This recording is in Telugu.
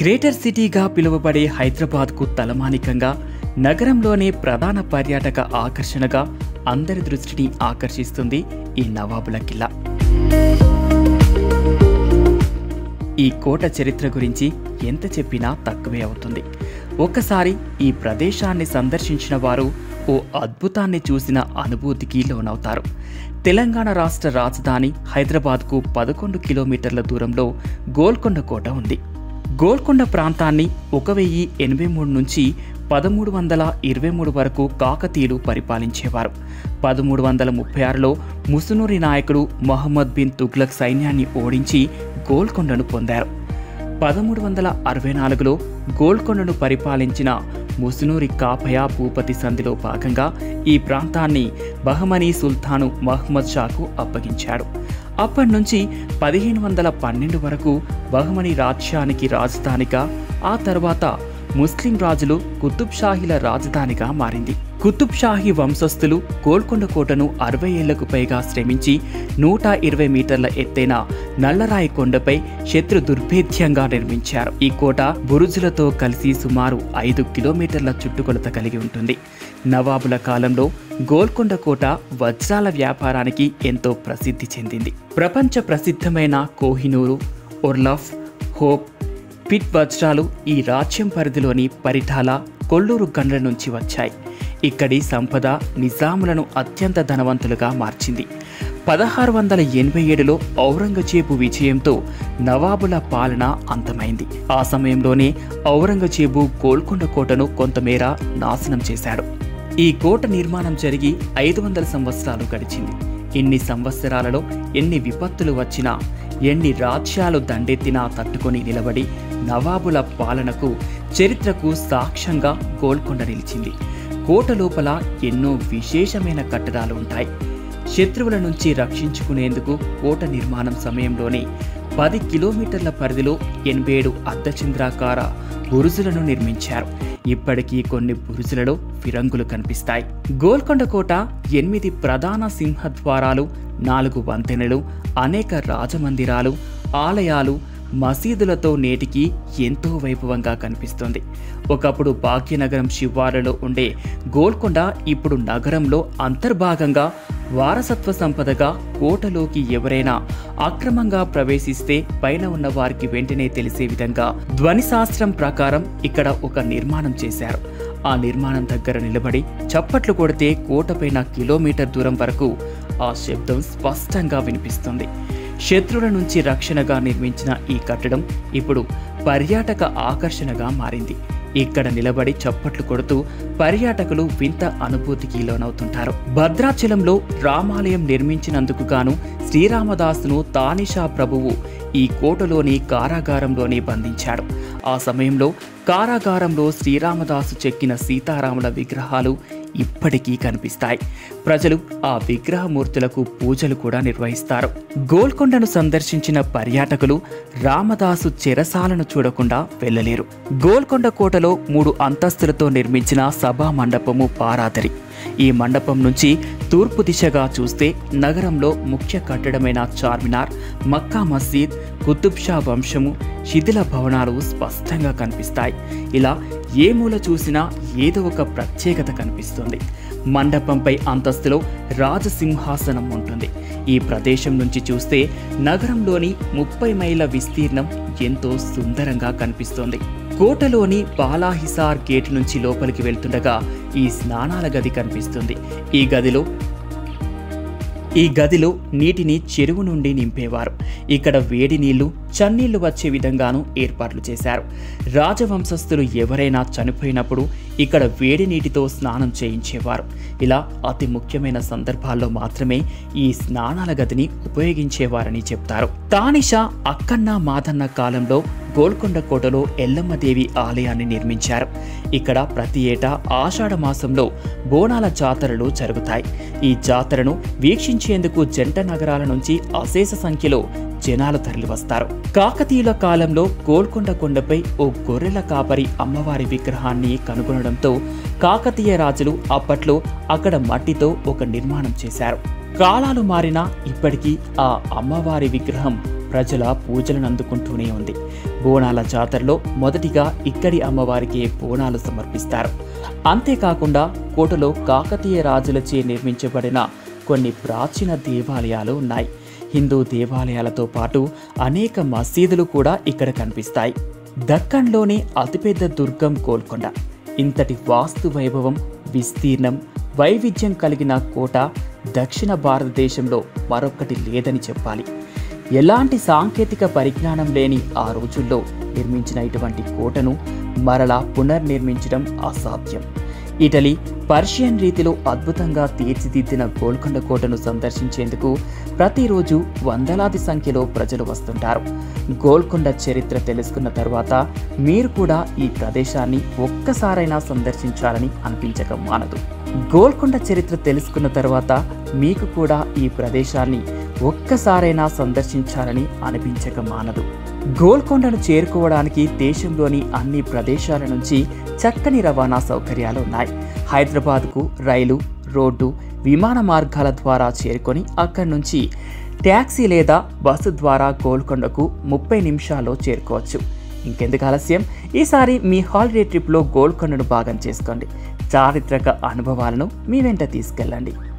గ్రేటర్ సిటీగా పిలువబడే హైదరాబాద్కు తలమానికంగా నగరంలోనే ప్రధాన పర్యాటక ఆకర్షణగా అందరి దృష్టిని ఆకర్షిస్తుంది ఈ నవాబుల కిల్లా ఈ కోట చరిత్ర గురించి ఎంత చెప్పినా తక్కువే అవుతుంది ఒక్కసారి ఈ ప్రదేశాన్ని సందర్శించిన వారు ఓ అద్భుతాన్ని చూసిన అనుభూతికి లోనవుతారు తెలంగాణ రాష్ట్ర రాజధాని హైదరాబాద్కు పదకొండు కిలోమీటర్ల దూరంలో గోల్కొండ కోట ఉంది గోల్కొండ ప్రాంతాన్ని ఒక వెయ్యి ఎనభై మూడు నుంచి పదమూడు వందల ఇరవై మూడు వరకు కాకతీయులు పరిపాలించేవారు పదమూడు వందల ముప్పై ఆరులో ముసునూరి నాయకుడు మొహమ్మద్ బిన్ తుగ్లక్ సైన్యాన్ని ఓడించి గోల్కొండను పొందారు పదమూడు వందల అరవై నాలుగులో గోల్కొండను పరిపాలించిన ముసునూరి కాపయ భూపతి సంధిలో భాగంగా ఈ ప్రాంతాన్ని బహమనీ సుల్తాను మహ్మద్ షాకు అప్పగించాడు అప్పటి నుంచి పదిహేను వందల పన్నెండు వరకు బహమనీ రాజ్యానికి రాజధానిగా ఆ తర్వాత ముస్లిం రాజులు కుతుబ్ షాహీల రాజధానిగా మారింది కుతుబ్ షాహీ వంశస్థులు గోల్కొండ కోటను అరవై ఏళ్లకు పైగా శ్రమించి నూట ఇరవై మీటర్ల ఎత్తైన నల్లరాయి కొండపై శత్రు దుర్భేద్యంగా నిర్మించారు ఈ కోట బురుజులతో కలిసి సుమారు ఐదు కిలోమీటర్ల చుట్టుకొలత కలిగి ఉంటుంది నవాబుల కాలంలో గోల్కొండ కోట వజ్రాల వ్యాపారానికి ఎంతో ప్రసిద్ధి చెందింది ప్రపంచ ప్రసిద్ధమైన కోహినూరు ఒర్లఫ్ హోప్ పిట్ వజ్రాలు ఈ రాజ్యం పరిధిలోని పరిఠాల కొల్లూరు గండ్ల నుంచి వచ్చాయి ఇక్కడి సంపద నిజాములను అత్యంత ధనవంతులుగా మార్చింది పదహారు వందల ఎనభై ఏడులో ఔరంగజేబు విజయంతో నవాబుల పాలన అంతమైంది ఆ సమయంలోనే ఔరంగజేబు గోల్కొండ కోటను కొంతమేర నాశనం చేశాడు ఈ కోట నిర్మాణం జరిగి ఐదు వందల సంవత్సరాలు గడిచింది ఇన్ని సంవత్సరాలలో ఎన్ని విపత్తులు వచ్చినా ఎన్ని రాజ్యాలు దండెత్తినా తట్టుకొని నిలబడి నవాబుల పాలనకు చరిత్రకు సాక్ష్యంగా గోల్కొండ నిలిచింది కోట లోపల ఎన్నో విశేషమైన కట్టడాలు ఉంటాయి శత్రువుల నుంచి రక్షించుకునేందుకు కోట నిర్మాణం సమయంలోనే పది కిలోమీటర్ల పరిధిలో ఎనభై ఏడు అర్ధచంద్రాకార బురుజులను నిర్మించారు ఇప్పటికీ కొన్ని బురుజులలో ఫిరంగులు కనిపిస్తాయి గోల్కొండ కోట ఎనిమిది ప్రధాన సింహద్వారాలు నాలుగు వంతెనలు అనేక రాజమందిరాలు ఆలయాలు మసీదులతో నేటికి ఎంతో వైభవంగా కనిపిస్తుంది ఒకప్పుడు భాగ్యనగరం శివారులో ఉండే గోల్కొండ ఇప్పుడు నగరంలో అంతర్భాగంగా వారసత్వ సంపదగా కోటలోకి ఎవరైనా అక్రమంగా ప్రవేశిస్తే పైన ఉన్న వారికి వెంటనే తెలిసే విధంగా ధ్వని శాస్త్రం ప్రకారం ఇక్కడ ఒక నిర్మాణం చేశారు ఆ నిర్మాణం దగ్గర నిలబడి చప్పట్లు కొడితే కోటపైన కిలోమీటర్ దూరం వరకు ఆ శబ్దం స్పష్టంగా వినిపిస్తుంది శత్రువుల నుంచి రక్షణగా నిర్మించిన ఈ కట్టడం ఇప్పుడు పర్యాటక ఆకర్షణగా మారింది ఇక్కడ నిలబడి చప్పట్లు కొడుతూ పర్యాటకులు వింత అనుభూతికి లోనవుతుంటారు భద్రాచలంలో రామాలయం నిర్మించినందుకు గాను శ్రీరామదాసును తానిషా ప్రభువు ఈ కోటలోని కారాగారంలోనే బంధించాడు ఆ సమయంలో కారాగారంలో శ్రీరామదాసు చెక్కిన సీతారాముల విగ్రహాలు ఇప్పటికీ కనిపిస్తాయి ప్రజలు ఆ విగ్రహమూర్తులకు పూజలు కూడా నిర్వహిస్తారు గోల్కొండను సందర్శించిన పర్యాటకులు రామదాసు చెరసాలను చూడకుండా వెళ్ళలేరు గోల్కొండ కోటలో మూడు అంతస్తులతో నిర్మించిన సభా మండపము పారాదరి ఈ మండపం నుంచి తూర్పు దిశగా చూస్తే నగరంలో ముఖ్య కట్టడమైన చార్మినార్ మక్కా మసీద్ కుతుబ్ షా వంశము శిథిల భవనాలు స్పష్టంగా కనిపిస్తాయి ఇలా ఏ మూల చూసినా ఏదో ఒక ప్రత్యేకత కనిపిస్తుంది మండపంపై అంతస్తులో రాజసింహాసనం ఉంటుంది ఈ ప్రదేశం నుంచి చూస్తే నగరంలోని ముప్పై మైళ్ళ విస్తీర్ణం ఎంతో సుందరంగా కనిపిస్తోంది కోటలోని బాలాహిసార్ గేట్ నుంచి లోపలికి వెళ్తుండగా ఈ స్నానాల గది కనిపిస్తుంది ఈ గదిలో ఈ గదిలో నీటిని చెరువు నుండి నింపేవారు ఇక్కడ వేడి నీళ్లు చన్నీళ్లు వచ్చే విధంగాను ఏర్పాట్లు చేశారు రాజవంశస్థులు ఎవరైనా చనిపోయినప్పుడు ఇక్కడ వేడి నీటితో స్నానం చేయించేవారు ఇలా అతి ముఖ్యమైన సందర్భాల్లో మాత్రమే ఈ స్నానాల గదిని ఉపయోగించేవారని చెప్తారు తానిషా అక్కన్న మాదన్న కాలంలో గోల్కొండ కోటలో ఎల్లమ్మదేవి ఆలయాన్ని నిర్మించారు ఇక్కడ ప్రతి ఏటా ఆషాఢ మాసంలో బోనాల జాతరలు జరుగుతాయి ఈ జాతరను వీక్షించేందుకు జంట నగరాల నుంచి అశేష సంఖ్యలో జనాలు తరలివస్తారు కాకతీయుల కాలంలో గోల్కొండ కొండపై ఓ గొర్రెల కాపరి అమ్మవారి విగ్రహాన్ని కనుగొనడంతో కాకతీయ రాజులు అప్పట్లో అక్కడ మట్టితో ఒక నిర్మాణం చేశారు కాలాలు మారినా ఇప్పటికీ ఆ అమ్మవారి విగ్రహం ప్రజల పూజలను అందుకుంటూనే ఉంది బోనాల జాతరలో మొదటిగా ఇక్కడి అమ్మవారికి బోనాలు సమర్పిస్తారు అంతేకాకుండా కోటలో కాకతీయ రాజులచే నిర్మించబడిన కొన్ని ప్రాచీన దేవాలయాలు ఉన్నాయి హిందూ దేవాలయాలతో పాటు అనేక మసీదులు కూడా ఇక్కడ కనిపిస్తాయి దక్కన్లోని అతిపెద్ద దుర్గం గోల్కొండ ఇంతటి వాస్తు వైభవం విస్తీర్ణం వైవిధ్యం కలిగిన కోట దక్షిణ భారతదేశంలో మరొకటి లేదని చెప్పాలి ఎలాంటి సాంకేతిక పరిజ్ఞానం లేని ఆ రోజుల్లో నిర్మించిన ఇటువంటి కోటను మరలా పునర్నిర్మించడం అసాధ్యం ఇటలీ పర్షియన్ రీతిలో అద్భుతంగా తీర్చిదిద్దిన గోల్కొండ కోటను సందర్శించేందుకు ప్రతిరోజు వందలాది సంఖ్యలో ప్రజలు వస్తుంటారు గోల్కొండ చరిత్ర తెలుసుకున్న తర్వాత మీరు కూడా ఈ ప్రదేశాన్ని ఒక్కసారైనా సందర్శించాలని అనిపించక మానదు గోల్కొండ చరిత్ర తెలుసుకున్న తర్వాత మీకు కూడా ఈ ప్రదేశాన్ని ఒక్కసారైనా సందర్శించాలని అనిపించక మానదు గోల్కొండను చేరుకోవడానికి దేశంలోని అన్ని ప్రదేశాల నుంచి చక్కని రవాణా సౌకర్యాలు ఉన్నాయి హైదరాబాద్కు రైలు రోడ్డు విమాన మార్గాల ద్వారా చేరుకొని అక్కడి నుంచి ట్యాక్సీ లేదా బస్సు ద్వారా గోల్కొండకు ముప్పై నిమిషాల్లో చేరుకోవచ్చు ఇంకెందుకు ఆలస్యం ఈసారి మీ హాలిడే ట్రిప్లో గోల్కొండను భాగం చేసుకోండి చారిత్రక అనుభవాలను మీ వెంట తీసుకెళ్ళండి